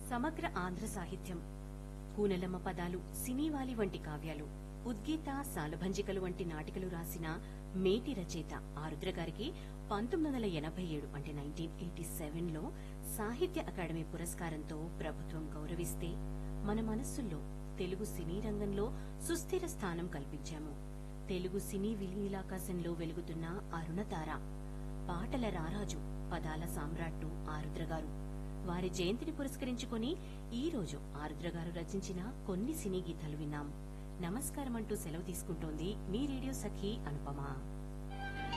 సమగ్ర ఆంధ్ర సాహిత్యం కూనలమ్మ పదాలు సినీవాలి వంటి కావ్యాలు ఉద్గీత సాలభంజికలు వంటి నాటికలు రాసిన మేటి రచయిత ఆరుద్ర గారికి పంతొమ్మిది వందల ఎనభై ఏడు అంటే నైన్టీన్ ఎయిటీ సెవెన్ లో సాహిత్య అకాడమీ పురస్కారంతో ప్రభుత్వం గౌరవిస్తే మన మనస్సుల్లో తెలుగు సినీ రంగంలో సుస్థిర స్థానం కల్పించాము తెలుగు సినీ విలీలాకాశంలో వెలుగుతున్న అరుణతార పాటల రారాజు పదాల సామ్రాట్టు ఆరుద్ర గారు వారి జయంతిని పురస్కరించుకొని ఈ రోజు ఆరుద్ర గారు రచించిన కొన్ని సినీ గీతాలు విన్నాం నమస్కారం అంటూ సెలవు తీసుకుంటోంది మీ రేడియో సఖి అనుపమ